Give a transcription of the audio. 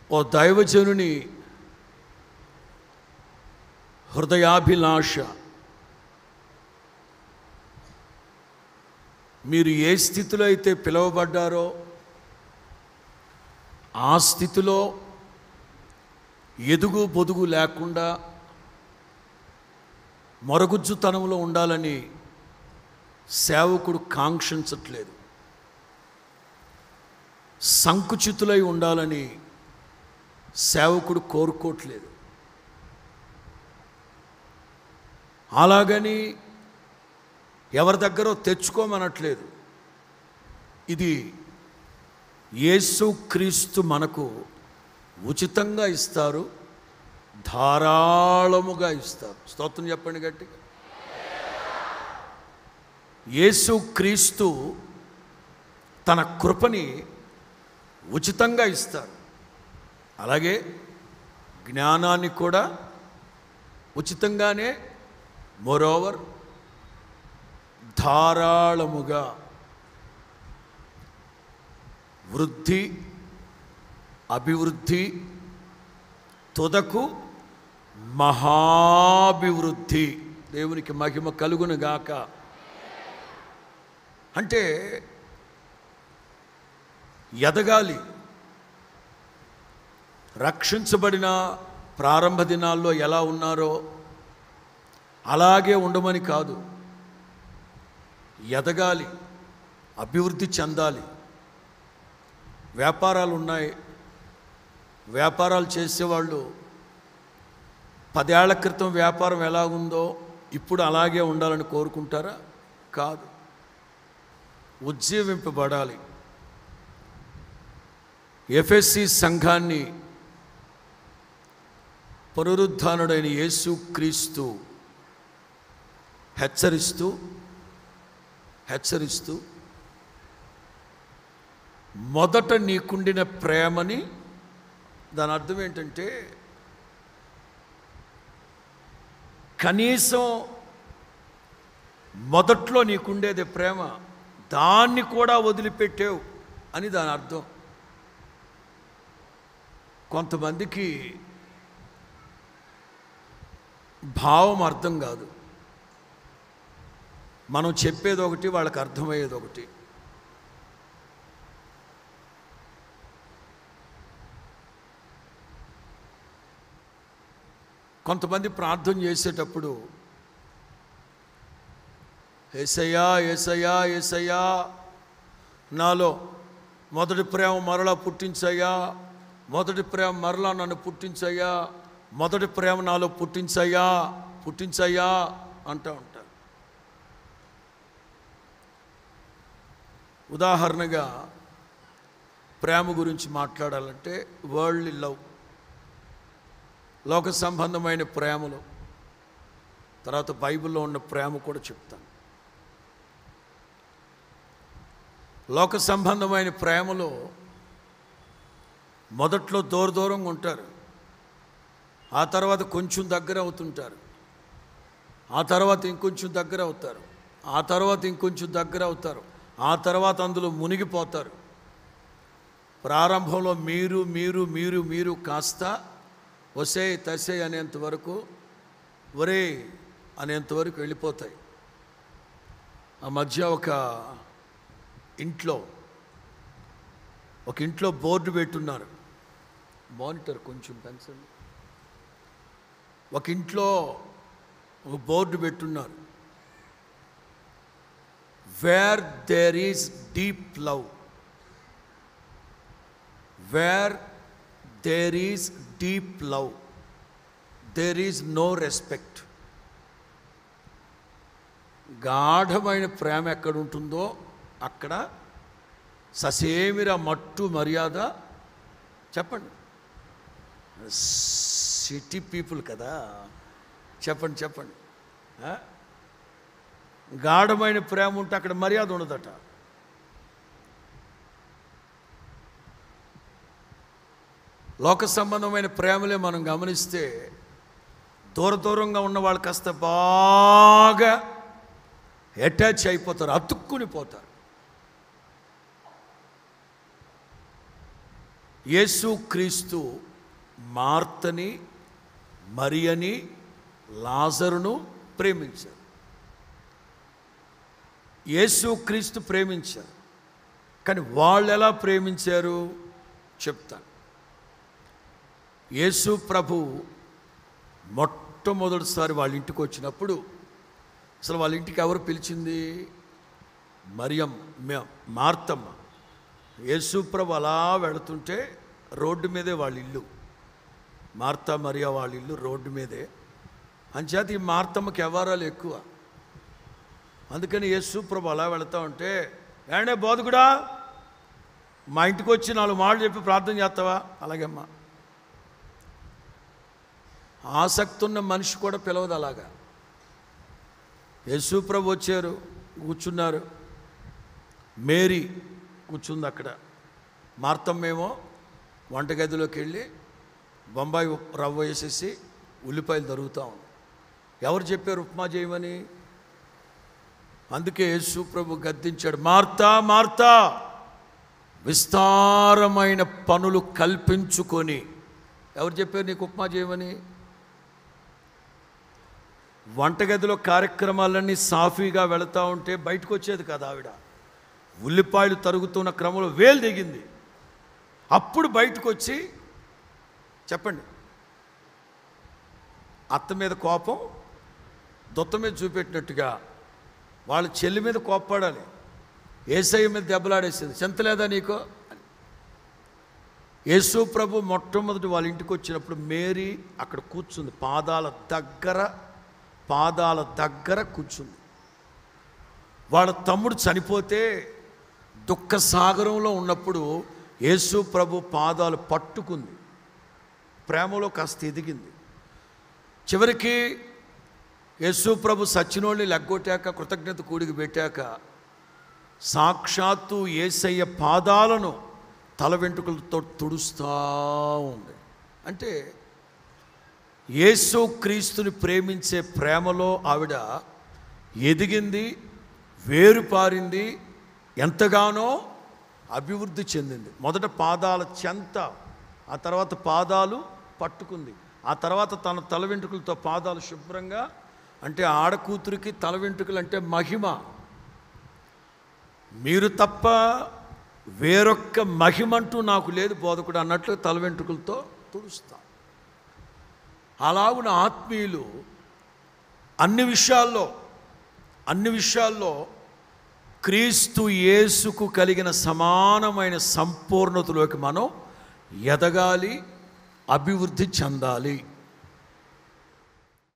ఓ దైవజనుని హృదయాభిలాష మీరు ఏ స్థితిలో అయితే పిలువబడ్డారో ఆ స్థితిలో ఎదుగు పొదుగు లేకుండా మరుగుజ్జుతనంలో ఉండాలని సేవకుడు కాంక్షించట్లేదు సంకుచితులై ఉండాలని సేవకుడు కోరుకోవట్లేదు అలాగని ఎవరి దగ్గర తెచ్చుకోమనట్లేదు ఇది యేసుక్రీస్తు మనకు ఉచితంగా ఇస్తారు ధారాళముగా ఇస్తారు స్తోత్రం చెప్పండి గట్టిగా యేసుక్రీస్తు తన కృపని ఉచితంగా ఇస్తారు అలాగే జ్ఞానాన్ని కూడా ఉచితంగానే మోరోవర్ ధారాళముగా వృద్ధి అభివృద్ధి తుదకు మహాభివృద్ధి దేవునికి మహిమ కలుగును గాక అంటే ఎదగాలి రక్షించబడిన ప్రారంభ దినాల్లో ఎలా ఉన్నారో అలాగే ఉండమని కాదు ఎదగాలి అభివృద్ధి చెందాలి వ్యాపారాలు ఉన్నాయి వ్యాపారాలు చేసేవాళ్ళు పదేళ్ల క్రితం వ్యాపారం ఎలా ఉందో ఇప్పుడు అలాగే ఉండాలని కోరుకుంటారా కాదు ఉజ్జీవింపబడాలి ఎఫ్ఎస్సి సంఘాన్ని పునరుద్ధానుడైన యేసు క్రీస్తు హెచ్చరిస్తూ హెచ్చరిస్తూ మొదట నీకుండిన ప్రేమని దాని అర్థం ఏంటంటే కనీసం మొదట్లో నీకుండేది ప్రేమ దాన్ని కూడా వదిలిపెట్టావు అని దాని అర్థం కొంతమందికి భావం అర్థం కాదు మనం చెప్పేది ఒకటి వాళ్ళకి అర్థమయ్యేది ఒకటి కొంతమంది ప్రార్థన చేసేటప్పుడు ఏసయ్యా ఏసయ్యా ఏసయ్యా నాలో మొదటి ప్రేమ మరలా పుట్టించయ్యా మొదటి ప్రేమ మరలా నన్ను పుట్టించయ్యా మొదటి ప్రేమ నాలో పుట్టించయ్యా పుట్టించయ్యా అంటూ ఉంటారు ఉదాహరణగా ప్రేమ గురించి మాట్లాడాలంటే వరల్డ్ లవ్ లోక సంబంధమైన ప్రేమలు తర్వాత బైబిల్లో ఉన్న ప్రేమ కూడా చెప్తాను లోక సంబంధమైన ప్రేమలో మొదట్లో దూర దూరంగా ఉంటారు ఆ తర్వాత కొంచెం దగ్గర అవుతుంటారు ఆ తర్వాత ఇంకొంచెం దగ్గర అవుతారు ఆ తర్వాత ఇంకొంచెం దగ్గర అవుతారు ఆ తర్వాత అందులో మునిగిపోతారు ప్రారంభంలో మీరు మీరు మీరు మీరు కాస్త వసే తసే అనేంత వరకు ఒరే అనేంత వరకు వెళ్ళిపోతాయి ఆ మధ్య ఒక ఇంట్లో ఒక ఇంట్లో బోర్డు పెట్టున్నారు మానిటర్ కొంచెం పెంచండి ఒక ఇంట్లో ఒక బోర్డు పెట్టున్నారు where there is deep love where there is deep love there is no respect గాఢమైన ప్రేమ ఎక్కడ ఉంటుందో అక్కడ ససేమిర మట్టు మర్యాద చెప్పండి సిటీ పీపుల్ కదా చెప్పండి చెప్పండి ఆ? గాఢమైన ప్రేమ ఉంటే అక్కడ మర్యాద ఉండదట లోక సంబంధమైన ప్రేమలే మనం గమనిస్తే దూర దూరంగా ఉన్న వాళ్ళు కాస్త బాగా అటాచ్ అయిపోతారు అతుక్కుని పోతారు యేసు క్రీస్తు మార్తని మరియని లాజరును ప్రేమించారు యేసు క్రీస్తు ప్రేమించారు కానీ వాళ్ళు ఎలా ప్రేమించారు చెప్తాను యేసు ప్రభు మొట్టమొదటిసారి వాళ్ళ ఇంటికి వచ్చినప్పుడు అసలు వాళ్ళ ఇంటికి ఎవరు పిలిచింది మరియం మ- మార్తమ్మ యేసు ప్రభు అలా వెళుతుంటే రోడ్డు మీదే వాళ్ళ ఇల్లు మార్తా మరియా వాళ్ళ ఇల్లు రోడ్డు మీదే అంచేత ఈ మార్తమ్మకి వ్యవహారాలు ఎక్కువ అందుకని యేసు ప్రభు అలా వెళతా ఉంటే ఏడే బోధకుడా మా ఇంటికి వచ్చి నాలుగు మాటలు చెప్పి ప్రార్థన చేస్తావా అలాగేమ్మా ఆసక్తి ఉన్న మనిషి కూడా పిలవదు అలాగా యేసు ప్రభు వచ్చారు కూర్చున్నారు మేరీ కూర్చుంది అక్కడ మార్తమ్మేమో వంటగదిలోకి వెళ్ళి బొంబాయి ఉప్- రవ్వ వేసేసి ఉల్లిపాయలు తరుగుతా ఉంది ఎవరు చెప్పారు ఉప్మా చేయమని అందుకే యేసు ప్రభు గద్దించాడు మార్తా మార్తా విస్తారమైన పనులు కల్పించుకొని ఎవరు చెప్పారు నీకు ఉప్మా చేయమని వంటగదిలో కార్యక్రమాలన్నీ సాఫీగా వెళతా ఉంటే బయటకు వచ్చేది కదా ఆవిడ ఉల్లిపాయలు తరుగుతున్న క్రమంలో వేలు దిగింది అప్పుడు బయటకు వచ్చి చెప్పండి అత్త మీద కోపం దొత్త మీద చూపెట్టినట్టుగా వాళ్ళ చెల్లి మీద కోప్పడాలి ఏసయ్య మీద దెబ్బలాడేసింది చింతలేదా నీకో అని. యేసు ప్రభు మొట్టమొదటి వాళ్ళ ఇంటికి వచ్చినప్పుడు మేరీ అక్కడ కూర్చుంది పాదాల దగ్గర పాదాల దగ్గర కూర్చుంది వాళ్ళ తమ్ముడు చనిపోతే దుఃఖ సాగరంలో ఉన్నప్పుడు యేసు ప్రభు పాదాలు పట్టుకుంది ప్రేమలో కాస్త ఎదిగింది చివరికి యేసు ప్రభు సచ్చినోళ్ళని లెగ్గొట్టాక కృతజ్ఞత కూడికి పెట్టాక సాక్షాత్తు ఏసయ్య పాదాలను తల వెంట్రుకలతో తుడుస్తూ ఉంది అంటే యేసు క్రీస్తుని ప్రేమించే ప్రేమలో ఆవిడ ఎదిగింది వేరు పారింది ఎంతగానో అభివృద్ధి చెందింది మొదట పాదాల చెంత ఆ తర్వాత పాదాలు పట్టుకుంది ఆ తర్వాత తన తల వెంట్రుకలతో పాదాలు శుభ్రంగా అంటే ఆడకూతురికి తల వెంట్రుకలు అంటే మహిమ మీరు తప్ప వేరొక్క మహిమంటూ నాకు లేదు బోధకుడు అన్నట్లు తల వెంట్రుకలతో తుడుస్తాం అలాగున ఆత్మీయులు అన్ని విషయాల్లో అన్ని విషయాల్లో క్రీస్తు యేసుకు కలిగిన సమానమైన సంపూర్ణతలోకి మనం ఎదగాలి అభివృద్ధి చెందాలి